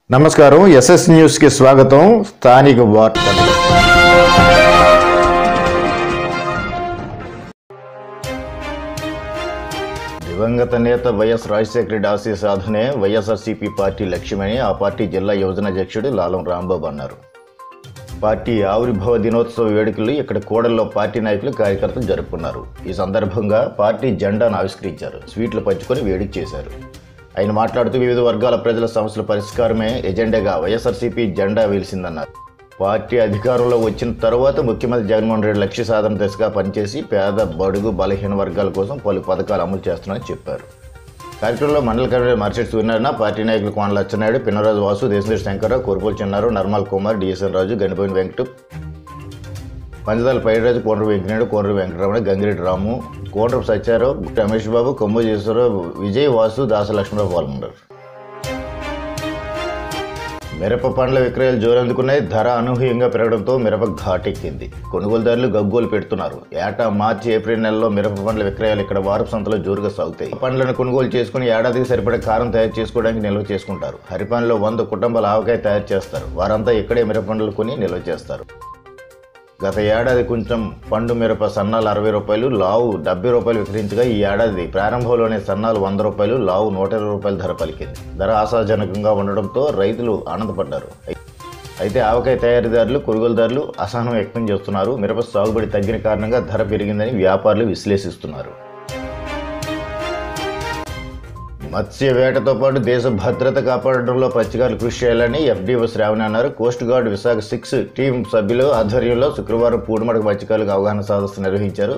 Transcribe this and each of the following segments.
నమస్కారం SS news కి స్వాగతం స్థానిక వార్తలు దివంగత నేత వైఎస్ రాజశేఖర రెడ్డి ఆశయ సాధనే వైఎస్ఆర్సీపీ పార్టీ లక్ష్యమని ఆ పార్టీ జిల్లా యువజన అధ్యక్షుడు లాలం రాంబాబు అన్నారు పార్టీ ఆవిర్భావ దినోత్సవ వేడుకలు ఇక్కడ కూడల్లో పార్టీ నాయకులు కార్యకర్తలు జరుపుకున్నారు ఈ సందర్భంగా పార్టీ జెండాను ఆవిష్కరించారు స్వీట్లు పంచుకొని వేడుక చేశారు ఆయన మాట్లాడుతూ వివిధ వర్గాల ప్రజల సమస్యల పరిష్కారమే ఎజెండాగా వైఎస్ఆర్సీపీ జెండా వెలిసిందన్నారు పార్టీ అధికారంలో వచ్చిన తర్వాత ముఖ్యమంత్రి జగన్మోహన్ రెడ్డి లక్ష్య సాధన దిశగా పనిచేసి పేద బడుగు బలహీన వర్గాల కోసం పలు పథకాలు అమలు చేస్తున్నారని చెప్పారు కార్యక్రమంలో మండల కన్వీనర్ మర్చెట్ సూర్యనారాయణ పార్టీ నాయకులు కోన లచ్చనాయుడు పిన్నరాజు వాసు దేశందేశ్ శంకర్రావు కోరుపోలు చిన్నారు నర్మల్ కుమార్ డిఎస్ఎన్ రాజు గణిపోయిన వెంకట పంచదాల పైరాజు కోనరు వెంకనాయుడు కోనరు వెంకటరమణ గంగిరెడ్డి రాము కోనరు సత్యారావు రమేష్ బాబు కొమ్ము చేశ్వరరావు విజయ్ వాసు దాస లక్ష్మణరావు పాల్గొన్నారు మిరప పండ్ల విక్రయాలు జోరందుకున్నాయి ధర అనూహ్యంగా పెరగడంతో మిరప ఘాటెక్కింది కొనుగోలుదారులు గగ్గోలు పెడుతున్నారు ఏటా మార్చి ఏప్రిల్ నెలలో మిరప పండ్ల విక్రయాలు ఇక్కడ వారపు సంతలో జోరుగా సాగుతాయి పండ్లను కొనుగోలు చేసుకుని ఏడాదికి సరిపడే కారం తయారు చేసుకోవడానికి నిల్వ చేసుకుంటారు హరిపాన్లో వంద కుటుంబాల ఆవకాయ తయారు చేస్తారు వారంతా ఇక్కడే మిరప పండ్లు కొని నిల్వ చేస్తారు గత ఏడాది కొంచెం పండు మిరప సన్నాలు అరవై రూపాయలు లావు డెబ్బై రూపాయలు విక్రయించగా ఈ ఏడాది ప్రారంభంలోనే సన్నాలు వంద రూపాయలు లావు నూట ఇరవై రూపాయల ధర పలికింది ధర ఆశాజనకంగా ఉండడంతో రైతులు ఆనందపడ్డారు అయితే ఆవకాయ తయారీదారులు కొనుగోలుదారులు అసహనం వ్యక్తం చేస్తున్నారు మిరప సాగుబడి తగ్గిన కారణంగా ధర పెరిగిందని వ్యాపారులు విశ్లేషిస్తున్నారు మత్స్య వేటతో పాటు దేశ భద్రత కాపాడడంలో పచ్చికారులు కృషి చేయాలని ఎఫ్డీఓ శ్రావణి అన్నారు coast guard Visakha six team సభ్యులు ఆధ్వర్యంలో శుక్రవారం పూడిమడక మత్స్యకారులకు అవగాహన సదస్సు నిర్వహించారు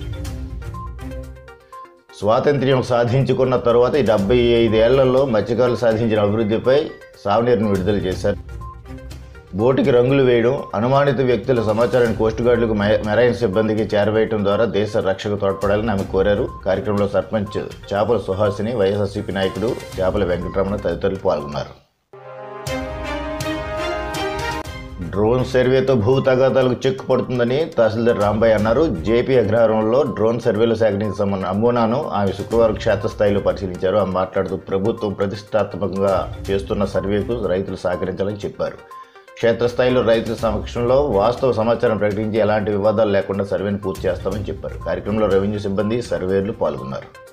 స్వాతంత్ర్యం సాధించుకున్న తరువాత ఈ డెబ్బై ఐదేళ్లలో మత్స్యకారులు సాధించిన అభివృద్ధిపై సావనీరును విడుదల చేశారు బోటుకి రంగులు వేయడం అనుమానిత వ్యక్తుల సమాచారాన్ని కోస్ట్ గార్డులకు మె- మెరైన్ సిబ్బందికి చేరవేయడం ద్వారా దేశ రక్షకు తోడ్పడాలని ఆమె కోరారు కార్యక్రమంలో సర్పంచ్ చేపల సుహాసిని వైఎస్ఆర్సీపీ నాయకుడు చేపల వెంకటరమణ తదితరులు పాల్గొన్నారు డ్రోన్ సర్వేతో భూ తగాదాలకు చెక్కు పడుతుందని తహసీల్దార్ రాంబాయ్ అన్నారు జేపీ అగ్రహారంలో డ్రోన్ సర్వేల సేకరించిన సంబంధ నమూనాను ఆమె శుక్రవారం క్షేత్రస్థాయిలో పరిశీలించారు ఆమె మాట్లాడుతూ ప్రభుత్వం ప్రతిష్టాత్మకంగా చేస్తున్న సర్వేకు రైతులు సహకరించాలని చెప్పారు క్షేత్రస్థాయిలో రైతుల సమక్షంలో వాస్తవ సమాచారం ప్రకటించి ఎలాంటి వివాదాలు లేకుండా సర్వేను పూర్తి చేస్తామని చెప్పారు కార్యక్రమంలో రెవెన్యూ సిబ్బంది సర్వేర్లు పాల్గొన్నారు